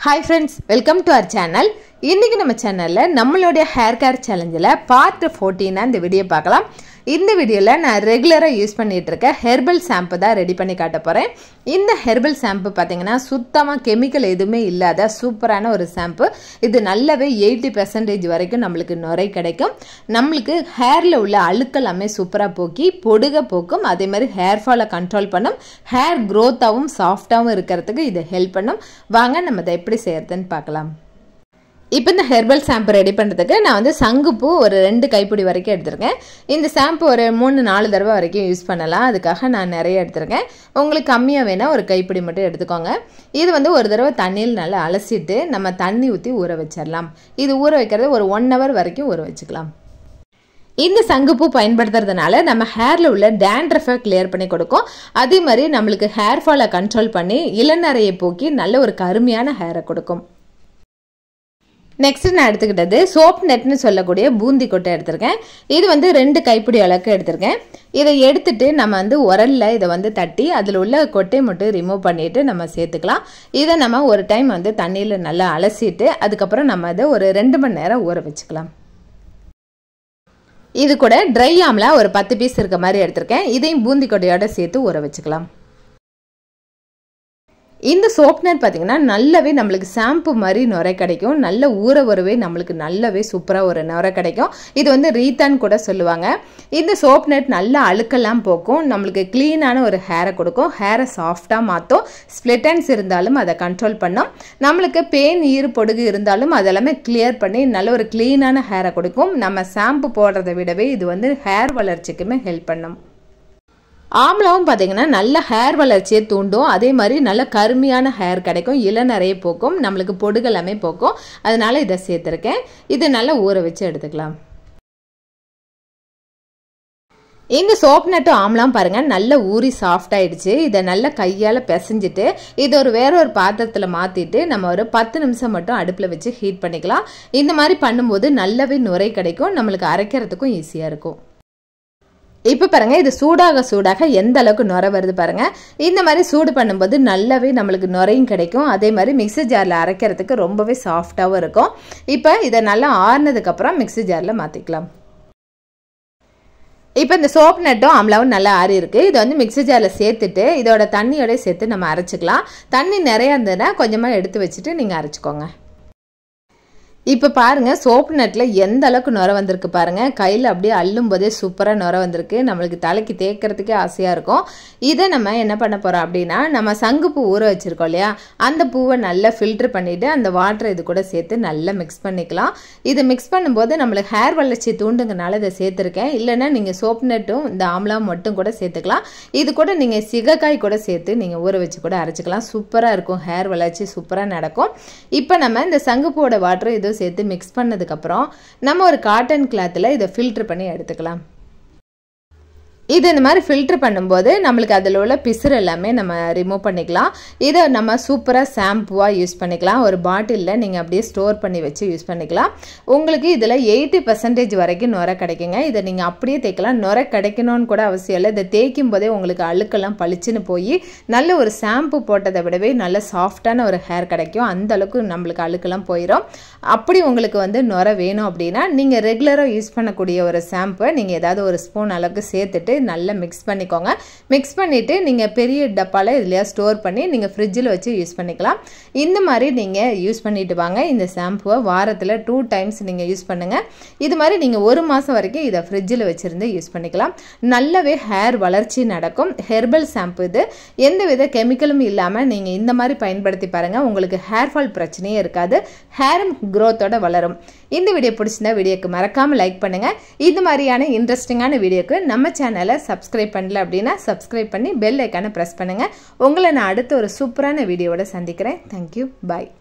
hi friends welcome to our channel இன்றைக்கி நம்ம சேனலில் நம்மளுடைய ஹேர் கேர் சேலஞ்சில் பார்ட் ஃபோர்டீனாக இந்த வீடியோ பார்க்கலாம் இந்த வீடியோவில் நான் ரெகுலராக யூஸ் பண்ணிகிட்டு இருக்க ஹெர்பல் ஷாம்பு தான் ரெடி பண்ணி காட்ட போகிறேன் இந்த ஹெர்பல் ஷாம்பு பார்த்தீங்கன்னா சுத்தமாக கெமிக்கல் எதுவுமே இல்லாத சூப்பரான ஒரு ஷாம்பு இது நல்லாவே எயிட்டி பெர்சன்டேஜ் வரைக்கும் நம்மளுக்கு நுரை கிடைக்கும் நம்மளுக்கு ஹேரில் உள்ள அழுக்கெல்லாமே சூப்பராக போக்கி பொடுக போக்கும் அதே மாதிரி ஹேர் ஃபாலை கண்ட்ரோல் பண்ணும் ஹேர் க்ரோத்தாகவும் சாஃப்டாகவும் இருக்கிறதுக்கு இது ஹெல்ப் பண்ணும் வாங்க நம்ம இதை எப்படி செய்யறதுன்னு பார்க்கலாம் இப்போ இந்த ஹெர்பல் ஷாம்பு ரெடி பண்ணுறதுக்கு நான் வந்து சங்குப்பூ ஒரு ரெண்டு கைப்பிடி வரைக்கும் எடுத்திருக்கேன் இந்த ஷாம்பு ஒரு மூணு நாலு தடவை வரைக்கும் யூஸ் பண்ணலாம் அதுக்காக நான் நிறைய எடுத்திருக்கேன் உங்களுக்கு கம்மியாக வேணால் ஒரு கைப்பிடி மட்டும் எடுத்துக்கோங்க இது வந்து ஒரு தடவை தண்ணியில் நல்லா அலசிட்டு நம்ம தண்ணி ஊற்றி ஊற வச்சிடலாம் இது ஊற வைக்கிறது ஒரு ஒன் ஹவர் வரைக்கும் ஊற வச்சுக்கலாம் இந்த சங்குப்பூ பயன்படுத்துறதுனால நம்ம ஹேரில் உள்ள டேண்ட்ரஃபை கிளியர் பண்ணி கொடுக்கும் அதே மாதிரி நம்மளுக்கு ஹேர் ஃபாலை கண்ட்ரோல் பண்ணி இளநரையை போக்கி நல்ல ஒரு கருமையான ஹேரை கொடுக்கும் நெக்ஸ்ட் நான் எடுத்துக்கிட்டது சோப் நெட்னு சொல்லக்கூடிய பூந்தி கொட்டை எடுத்திருக்கேன் இது வந்து ரெண்டு கைப்பிடி அளவுக்கு எடுத்திருக்கேன் இதை எடுத்துட்டு நம்ம வந்து உரலில் இதை வந்து தட்டி அதில் உள்ள கொட்டையை மட்டும் ரிமூவ் பண்ணிட்டு நம்ம சேர்த்துக்கலாம் இதை நம்ம ஒரு டைம் வந்து தண்ணியில் நல்லா அலசிட்டு அதுக்கப்புறம் நம்ம அதை ஒரு ரெண்டு மணி நேரம் ஊற வச்சுக்கலாம் இது கூட ட்ரை ஆம்லா ஒரு பத்து பீஸ் இருக்க மாதிரி எடுத்திருக்கேன் இதையும் பூந்தி கொட்டையோட சேர்த்து ஊற வச்சுக்கலாம் இந்த சோப் நெட் பார்த்தீங்கன்னா நல்லாவே நம்மளுக்கு ஷாம்பு மாதிரி நுரை கிடைக்கும் நல்ல ஊற வரவே நம்மளுக்கு நல்லாவே சூப்பராக ஒரு நுரை கிடைக்கும் இது வந்து ரீத்தான் கூட சொல்லுவாங்க இந்த சோப் நெட் நல்ல அழுக்கெல்லாம் போக்கும் நம்மளுக்கு க்ளீனான ஒரு ஹேரை கொடுக்கும் ஹேரை சாஃப்டாக மாற்றும் ஸ்ப்ளிட்டன்ஸ் இருந்தாலும் அதை கண்ட்ரோல் பண்ணும் நம்மளுக்கு பேன் ஈறு பொடுகு இருந்தாலும் அதெல்லாமே கிளியர் பண்ணி நல்ல ஒரு க்ளீனான ஹேரை கொடுக்கும் நம்ம ஷாம்பு போடுறதை விடவே இது வந்து ஹேர் வளர்ச்சிக்குமே ஹெல்ப் பண்ணும் ஆம்லாவும் பார்த்தீங்கன்னா நல்ல ஹேர் வளர்ச்சியை தூண்டும் அதே மாதிரி நல்ல கருமையான ஹேர் கிடைக்கும் இளநறைய போக்கும் நம்மளுக்கு பொடுகலாமே போக்கும் அதனால இதை சேர்த்துருக்கேன் இது நல்லா ஊற வச்சு எடுத்துக்கலாம் இந்த சோப் நட்டு ஆம்லாம் பாருங்கள் நல்ல ஊறி சாஃப்ட் ஆயிடுச்சு இதை நல்லா கையால் பிசைஞ்சிட்டு இது ஒரு வேற ஒரு பாத்திரத்தில் மாற்றிட்டு நம்ம ஒரு பத்து நிமிஷம் மட்டும் அடுப்பில் வச்சு ஹீட் பண்ணிக்கலாம் இந்த மாதிரி பண்ணும்போது நல்லாவே நுரை கிடைக்கும் நம்மளுக்கு அரைக்கிறதுக்கும் ஈஸியாக இருக்கும் இப்போ பாருங்க இது சூடாக சூடாக எந்த அளவுக்கு நுர வருது பாருங்க இந்த மாதிரி சூடு பண்ணும்போது நல்லாவே நம்மளுக்கு நுரையும் கிடைக்கும் அதே மாதிரி மிக்சி ஜாரில் அரைக்கிறதுக்கு ரொம்பவே சாஃப்டாகவும் இருக்கும் இப்போ இதை நல்லா ஆறுனதுக்கப்புறம் மிக்சி ஜாரில் மாற்றிக்கலாம் இப்போ இந்த சோப் நட்டும் அம்லாவும் நல்லா ஆறி இருக்குது இதை வந்து மிக்சி ஜாரில் சேர்த்துட்டு இதோட தண்ணியோட சேர்த்து நம்ம அரைச்சிக்கலாம் தண்ணி நிறையா இருந்ததுன்னா கொஞ்சமாக எடுத்து வச்சுட்டு நீங்கள் அரைச்சிக்கோங்க இப்போ பாருங்கள் சோப் நட்டில் எந்த அளவுக்கு நுர வந்திருக்கு பாருங்கள் கையில் அப்படியே அள்ளும் போதே சூப்பராக நுர வந்திருக்கு நம்மளுக்கு தலைக்கு தேய்க்கிறதுக்கே ஆசையாக இருக்கும் இதை நம்ம என்ன பண்ண போகிறோம் அப்படின்னா நம்ம சங்குப்பூ ஊற வச்சுருக்கோம் இல்லையா அந்த பூவை நல்லா ஃபில்ட்ரு பண்ணிவிட்டு அந்த வாட்டரை இது கூட சேர்த்து நல்லா மிக்ஸ் பண்ணிக்கலாம் இது மிக்ஸ் பண்ணும்போது நம்மளுக்கு ஹேர் வளர்ச்சி தூண்டுங்கனால இதை சேர்த்துருக்கேன் இல்லைன்னா நீங்கள் சோப் நட்டும் இந்த ஆம்லாம் மட்டும் கூட சேர்த்துக்கலாம் இது கூட நீங்கள் சிகக்காய் கூட சேர்த்து நீங்கள் ஊற வச்சு கூட அரைச்சிக்கலாம் சூப்பராக இருக்கும் ஹேர் வளர்ச்சி சூப்பராக நடக்கும் இப்போ நம்ம இந்த சங்குப்பூவோட வாட்டரை இது சேர்த்து மிக்ஸ் பண்ணதுக்கப்புறம் நம்ம ஒரு காட்டன் கிளாத்தில் இதை ஃபில்ட்ரு பண்ணி எடுத்துக்கலாம் இது இந்த மாதிரி ஃபில்ட்ரு பண்ணும்போது நம்மளுக்கு அதில் உள்ள பிசுறு எல்லாமே நம்ம ரிமூவ் பண்ணிக்கலாம் இதை நம்ம சூப்பராக ஷாம்புவாக யூஸ் பண்ணிக்கலாம் ஒரு பாட்டிலில் நீங்கள் அப்படியே ஸ்டோர் பண்ணி வச்சு யூஸ் பண்ணிக்கலாம் உங்களுக்கு இதில் எயிட்டி பர்சன்டேஜ் வரைக்கும் நுரை கிடைக்குங்க இதை நீங்கள் அப்படியே தேய்க்கலாம் நுரை கிடைக்கணும்னு கூட அவசியம் இல்லை இதை தேய்க்கும் போதே உங்களுக்கு அழுக்கெல்லாம் பளிச்சுன்னு போய் நல்ல ஒரு ஷாம்பு போட்டதை விடவே நல்ல சாஃப்டான ஒரு ஹேர் கிடைக்கும் அந்த அளவுக்கு நம்மளுக்கு அழுக்கெல்லாம் போயிடும் அப்படி உங்களுக்கு வந்து நுரை வேணும் அப்படின்னா நீங்கள் ரெகுலராக யூஸ் பண்ணக்கூடிய ஒரு ஷாம்பை நீங்கள் ஏதாவது ஒரு ஸ்பூன் அளவுக்கு சேர்த்துட்டு நல்லா மிக்ஸ் பண்ணிக்கோங்க மிக்ஸ் பண்ணிவிட்டு நீங்கள் பெரிய டப்பாவில் இதுலையா ஸ்டோர் பண்ணி நீங்கள் ஃப்ரிட்ஜில் வச்சு யூஸ் பண்ணிக்கலாம் இந்த மாதிரி நீங்கள் யூஸ் பண்ணிட்டு வாங்க இந்த ஷாம்புவை வாரத்தில் டூ டைம்ஸ் நீங்கள் யூஸ் பண்ணுங்கள் இது மாதிரி நீங்கள் ஒரு மாதம் வரைக்கும் இதை ஃப்ரிட்ஜில் வச்சுருந்து யூஸ் பண்ணிக்கலாம் நல்லாவே ஹேர் வளர்ச்சி நடக்கும் ஹெர்பல் ஷாம்பு இது எந்த வித கெமிக்கலும் இல்லாமல் நீங்கள் இந்த மாதிரி பயன்படுத்தி பாருங்கள் உங்களுக்கு ஹேர் ஃபால் பிரச்சனையே இருக்காது ஹேரும் க்ரோத்தோட வளரும் இந்த வீடியோ பிடிச்சிருந்தா வீடியோக்கு மறக்காமல் லைக் பண்ணுங்கள் இது மாதிரியான இன்ட்ரெஸ்டிங்கான வீடியோக்கு நம்ம சேனலை சப்ஸ்கிரைப் பண்ணல அப்படின்னா சப்ஸ்கிரைப் பண்ணி பெல் ஐக்கானை ப்ரெஸ் பண்ணுங்கள் உங்களை நான் அடுத்த ஒரு சூப்பரான வீடியோவோட சந்திக்கிறேன் தேங்க்யூ பாய்